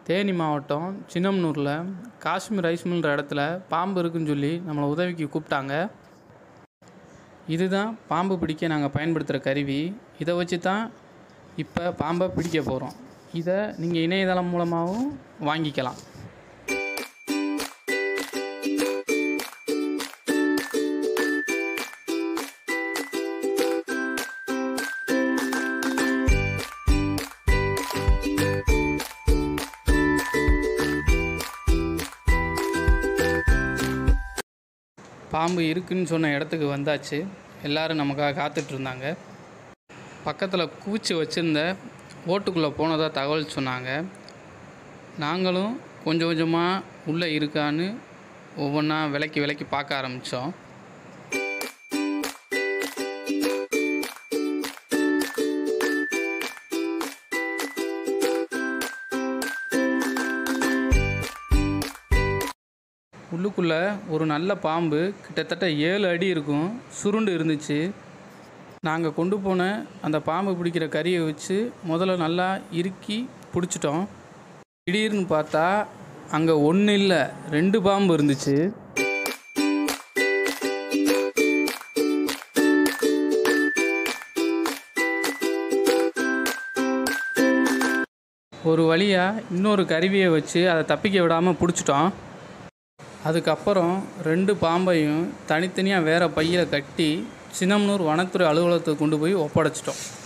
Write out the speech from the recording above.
தேனி மாவட்டம் சின்னமனூரில் காஷ்மீர் ரைஸ் மில்ன்ற இடத்துல பாம்பு இருக்குன்னு சொல்லி நம்மளை உதவிக்கு கூப்பிட்டாங்க இதுதான் பாம்பு பிடிக்க நாங்கள் பயன்படுத்துகிற கருவி இதை வச்சு தான் இப்போ பாம்பை பிடிக்க போகிறோம் இதை நீங்கள் இணையதளம் மூலமாகவும் வாங்கிக்கலாம் பாம்பு இருக்குன்னு சொன்ன இடத்துக்கு வந்தாச்சு எல்லாரும் நமக்காக காத்துட்டு இருந்தாங்க பக்கத்தில் கூச்சி வச்சுருந்த ஓட்டுக்குள்ளே போனதாக தகவல் சொன்னாங்க நாங்களும் கொஞ்சம் கொஞ்சமாக உள்ளே இருக்கான்னு ஒவ்வொன்றா விலைக்கு விலைக்கு பார்க்க ஆரம்பித்தோம் உள்ளுக்குள்ளே ஒரு நல்ல பாம்பு கிட்டத்தட்ட ஏழு அடி இருக்கும் சுருண்டு இருந்துச்சு நாங்கள் கொண்டு போன அந்த பாம்பு பிடிக்கிற கறியை வச்சு முதல்ல நல்லா இறுக்கி பிடிச்சிட்டோம் திடீர்னு பார்த்தா அங்கே ஒன்று இல்லை ரெண்டு பாம்பு இருந்துச்சு ஒரு வழியாக இன்னொரு கருவியை வச்சு அதை தப்பிக்க விடாமல் பிடிச்சிட்டோம் அதுக்கப்புறம் ரெண்டு பாம்பையும் தனித்தனியாக வேறு பையில் கட்டி சின்னமனூர் வனத்துறை அலுவலகத்துக்கு கொண்டு போய் ஒப்படைச்சிட்டோம்